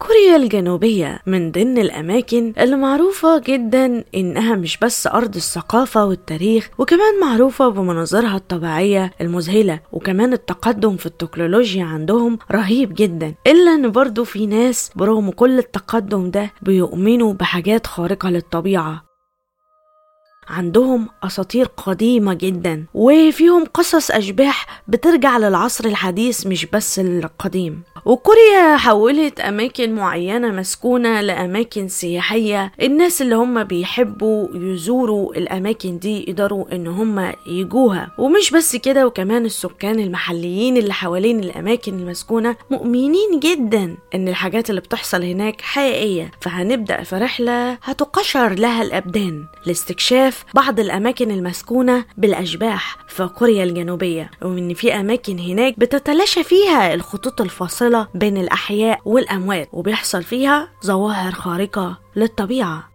كوريا الجنوبية من ضمن الأماكن اللي معروفة جدا إنها مش بس أرض الثقافة والتاريخ وكمان معروفة بمناظرها الطبيعية المذهلة وكمان التقدم في التكنولوجيا عندهم رهيب جدا إلا إن برضو في ناس برغم كل التقدم ده بيؤمنوا بحاجات خارقة للطبيعة عندهم أساطير قديمة جدا وفيهم قصص أشباح بترجع للعصر الحديث مش بس القديم وكوريا حولت أماكن معينة مسكونة لأماكن سياحية الناس اللي هم بيحبوا يزوروا الأماكن دي يقدروا إن هم يجوها ومش بس كده وكمان السكان المحليين اللي حوالين الأماكن المسكونة مؤمنين جدا إن الحاجات اللي بتحصل هناك حقيقية فهنبدأ في رحلة هتقشر لها الأبدان لاستكشاف بعض الأماكن المسكونة بالأشباح في كوريا الجنوبية وإن في أماكن هناك بتتلاشى فيها الخطوط الفاصلة بين الأحياء والأموات وبيحصل فيها ظواهر خارقة للطبيعة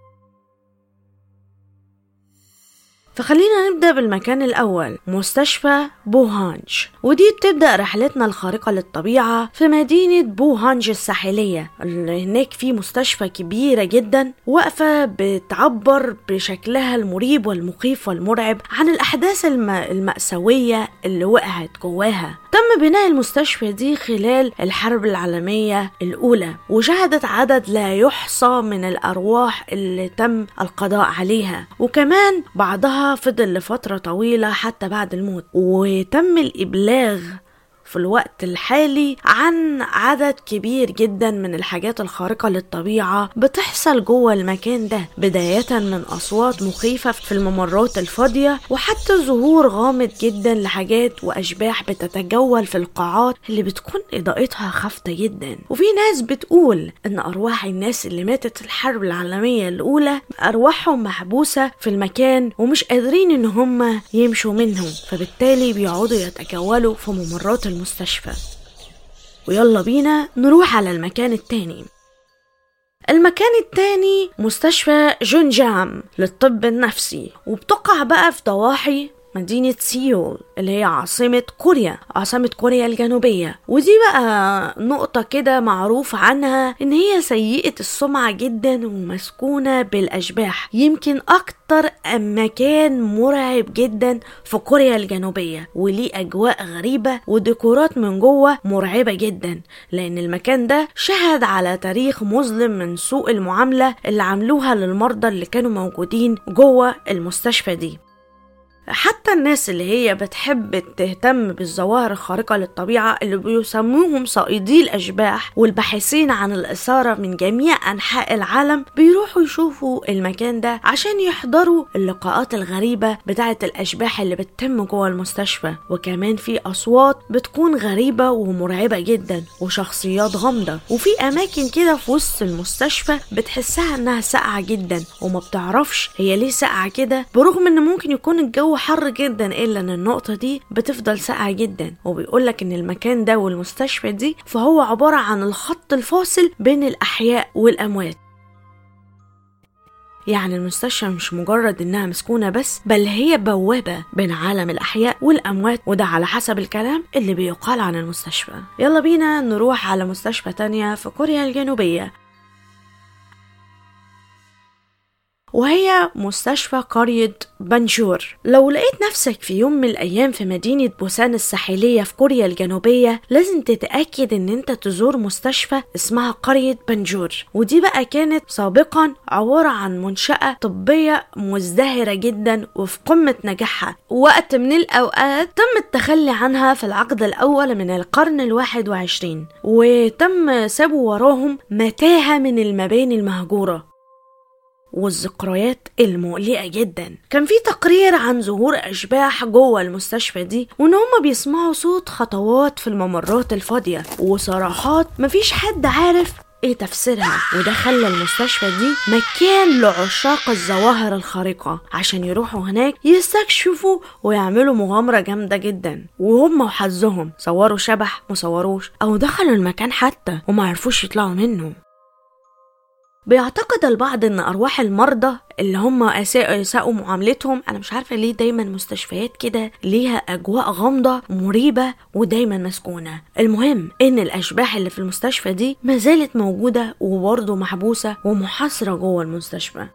فخلينا نبدأ بالمكان الأول مستشفى بوهانج ودي بتبدأ رحلتنا الخارقة للطبيعة في مدينة بوهانج الساحلية اللي هناك في مستشفى كبيرة جدا واقفة بتعبر بشكلها المريب والمخيف والمرعب عن الأحداث الم... المأساوية اللي وقعت جواها تم بناء المستشفى دي خلال الحرب العالمية الأولى وشهدت عدد لا يحصى من الأرواح اللي تم القضاء عليها وكمان بعضها فضل لفترة طويلة حتى بعد الموت وتم الإبلاغ في الوقت الحالي عن عدد كبير جدا من الحاجات الخارقة للطبيعة بتحصل جوه المكان ده بداية من أصوات مخيفة في الممرات الفاضية وحتى ظهور غامض جدا لحاجات وأشباح بتتجول في القاعات اللي بتكون إضاءتها خافتة جدا وفي ناس بتقول إن أرواح الناس اللي ماتت في الحرب العالمية الأولى أرواحهم محبوسة في المكان ومش قادرين إن هم يمشوا منهم فبالتالي بيقعدوا يتجولوا في ممرات المستشفى ويلا بينا نروح على المكان التاني المكان التاني مستشفى جونجام للطب النفسي وبتقع بقى في ضواحي مدينة سيول اللي هي عاصمة كوريا عاصمة كوريا الجنوبية ودي بقى نقطة كده معروف عنها ان هي سيئة السمعة جدا ومسكونة بالاشباح يمكن اكتر مكان مرعب جدا في كوريا الجنوبية وليه اجواء غريبة وديكورات من جوه مرعبة جدا لان المكان ده شهد على تاريخ مظلم من سوء المعاملة اللي عملوها للمرضى اللي كانوا موجودين جوه المستشفى دي حتى الناس اللي هي بتحب تهتم بالظواهر الخارقة للطبيعة اللي بيسموهم صائدي الأشباح والباحثين عن الإثارة من جميع أنحاء العالم بيروحوا يشوفوا المكان ده عشان يحضروا اللقاءات الغريبة بتاعة الأشباح اللي بتتم جوه المستشفى وكمان في أصوات بتكون غريبة ومرعبة جدا وشخصيات غامضة وفي أماكن كده في وسط المستشفى بتحسها إنها ساقعة جدا وما بتعرفش هي ليه ساقعة كده برغم إن ممكن يكون الجو حر جدا الا ان النقطه دي بتفضل ساقعه جدا وبيقولك ان المكان ده والمستشفى دي فهو عباره عن الخط الفاصل بين الاحياء والاموات يعني المستشفى مش مجرد انها مسكونة بس بل هي بوابة بين عالم الاحياء والاموات وده على حسب الكلام اللي بيقال عن المستشفى يلا بينا نروح على مستشفى تانية في كوريا الجنوبية وهي مستشفى قرية بنجور لو لقيت نفسك في يوم من الأيام في مدينة بوسان الساحلية في كوريا الجنوبية لازم تتأكد إن أنت تزور مستشفى اسمها قرية بنجور ودي بقى كانت سابقا عبارة عن منشأة طبية مزدهرة جدا وفي قمة نجاحها وقت من الأوقات تم التخلي عنها في العقد الأول من القرن الواحد وعشرين وتم سابوا وراهم متاهة من المباني المهجورة والذكريات المقلقة جدا كان في تقرير عن ظهور أشباح جوه المستشفى دي وإن هما بيسمعوا صوت خطوات في الممرات الفاضية وصراحات مفيش حد عارف ايه تفسيرها وده خلى المستشفى دي مكان لعشاق الظواهر الخارقة عشان يروحوا هناك يستكشفوا ويعملوا مغامرة جامدة جدا وهم وحظهم صوروا شبح مصوروش او دخلوا المكان حتى وما عرفوش يطلعوا منه بيعتقد البعض ان ارواح المرضى اللي هم اساءوا معاملتهم انا مش عارفه ليه دايما مستشفيات كده ليها اجواء غامضه مريبه ودايما مسكونه المهم ان الاشباح اللي في المستشفى دي ما زالت موجوده وبرضه محبوسه ومحاصره جوه المستشفى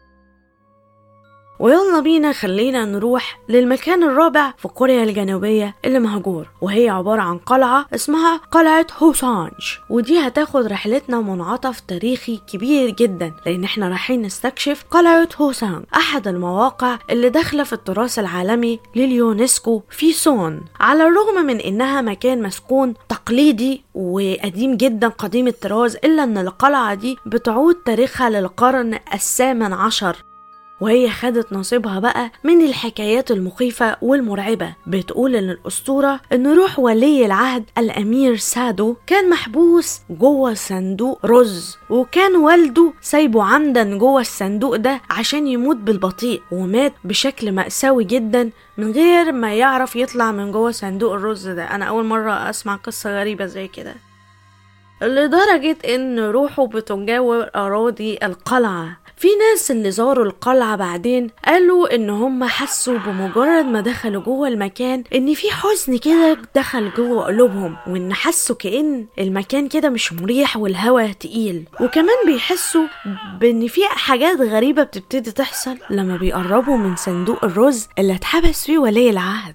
ويلا بينا خلينا نروح للمكان الرابع في كوريا الجنوبية اللي مهجور وهي عبارة عن قلعة اسمها قلعة هوسانج ودي هتاخد رحلتنا منعطف تاريخي كبير جدا لأن احنا رايحين نستكشف قلعة هوسانج أحد المواقع اللي داخلة في التراث العالمي لليونسكو في سون على الرغم من إنها مكان مسكون تقليدي وقديم جدا قديم الطراز إلا إن القلعة دي بتعود تاريخها للقرن الثامن عشر وهي خدت نصيبها بقى من الحكايات المخيفة والمرعبة بتقول ان الاسطورة ان روح ولي العهد الامير سادو كان محبوس جوه صندوق رز وكان والده سايبه عمدا جوه الصندوق ده عشان يموت بالبطيء ومات بشكل مأساوي جدا من غير ما يعرف يطلع من جوه صندوق الرز ده انا اول مرة اسمع قصة غريبة زي كده لدرجة ان روحه بتجاور اراضي القلعة في ناس اللي زاروا القلعة بعدين قالوا ان هم حسوا بمجرد ما دخلوا جوه المكان ان في حزن كده دخل جوه قلوبهم وان حسوا كأن المكان كده مش مريح والهواء تقيل وكمان بيحسوا بان في حاجات غريبة بتبتدي تحصل لما بيقربوا من صندوق الرز اللي اتحبس فيه ولي العهد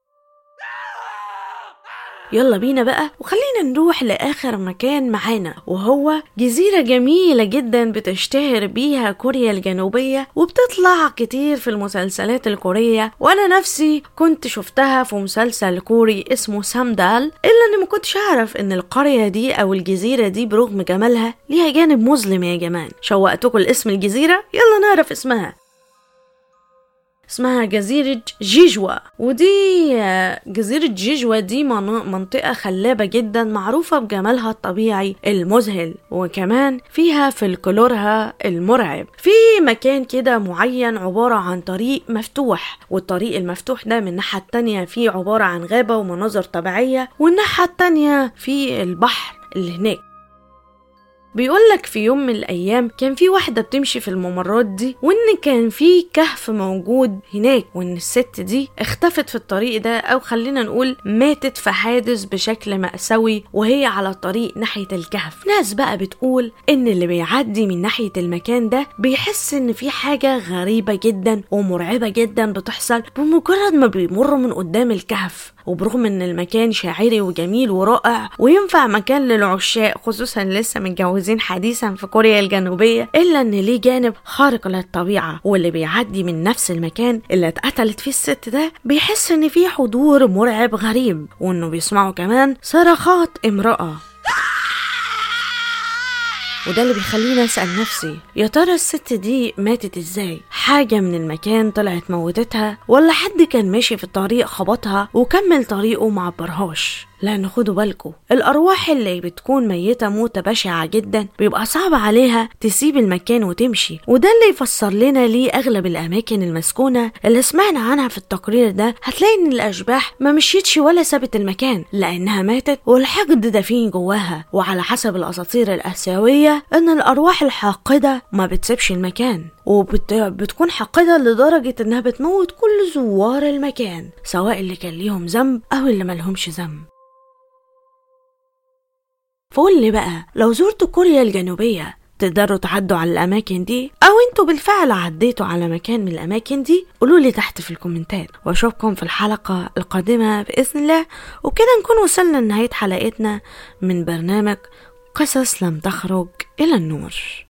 يلا بينا بقى وخلينا نروح لآخر مكان معانا وهو جزيرة جميلة جدا بتشتهر بيها كوريا الجنوبية وبتطلع كتير في المسلسلات الكورية وأنا نفسي كنت شفتها في مسلسل كوري اسمه سامدال إلا إني ما كنتش أعرف إن القرية دي أو الجزيرة دي برغم جمالها ليها جانب مظلم يا جماعة شوقتكم لاسم الجزيرة يلا نعرف اسمها اسمها جزيرة جيجوا ودي جزيرة جيجوا دي منطقة خلابة جدا معروفة بجمالها الطبيعي المذهل وكمان فيها فلكلورها المرعب في مكان كده معين عبارة عن طريق مفتوح والطريق المفتوح ده من الناحية التانية فيه عبارة عن غابة ومناظر طبيعية والناحية التانية في البحر اللي هناك بيقولك في يوم من الأيام كان في واحدة بتمشي في الممرات دي وإن كان في كهف موجود هناك وإن الست دي اختفت في الطريق ده أو خلينا نقول ماتت في حادث بشكل مأساوي وهي على الطريق ناحية الكهف ناس بقى بتقول إن اللي بيعدي من ناحية المكان ده بيحس إن في حاجة غريبة جدا ومرعبة جدا بتحصل بمجرد ما بيمر من قدام الكهف وبرغم ان المكان شاعري وجميل ورائع وينفع مكان للعشاق خصوصا لسه متجوزين حديثا في كوريا الجنوبية الا ان ليه جانب خارق للطبيعة واللي بيعدي من نفس المكان اللي اتقتلت فيه الست ده بيحس ان في حضور مرعب غريب وانه بيسمعوا كمان صرخات امرأة وده اللي بيخليني اسال نفسي يا ترى الست دي ماتت ازاي حاجه من المكان طلعت موتتها ولا حد كان ماشي في الطريق خبطها وكمل طريقه معبرهاش لأن خدوا بالكم الأرواح اللي بتكون ميتة موتة بشعة جدا بيبقى صعب عليها تسيب المكان وتمشي وده اللي يفسر لنا ليه أغلب الأماكن المسكونة اللي سمعنا عنها في التقرير ده هتلاقي إن الأشباح ما مشيتش ولا سابت المكان لأنها ماتت والحقد دفين جواها وعلى حسب الأساطير الآسيوية إن الأرواح الحاقدة ما بتسيبش المكان وبتكون حاقدة لدرجة إنها بتموت كل زوار المكان سواء اللي كان ليهم ذنب أو اللي ملهمش ذنب فقول لي بقى لو زرتوا كوريا الجنوبية تقدروا تعدوا على الأماكن دي أو انتوا بالفعل عديتوا على مكان من الأماكن دي قولوا لي تحت في الكومنتات وأشوفكم في الحلقة القادمة بإذن الله وكده نكون وصلنا لنهاية حلقتنا من برنامج قصص لم تخرج إلى النور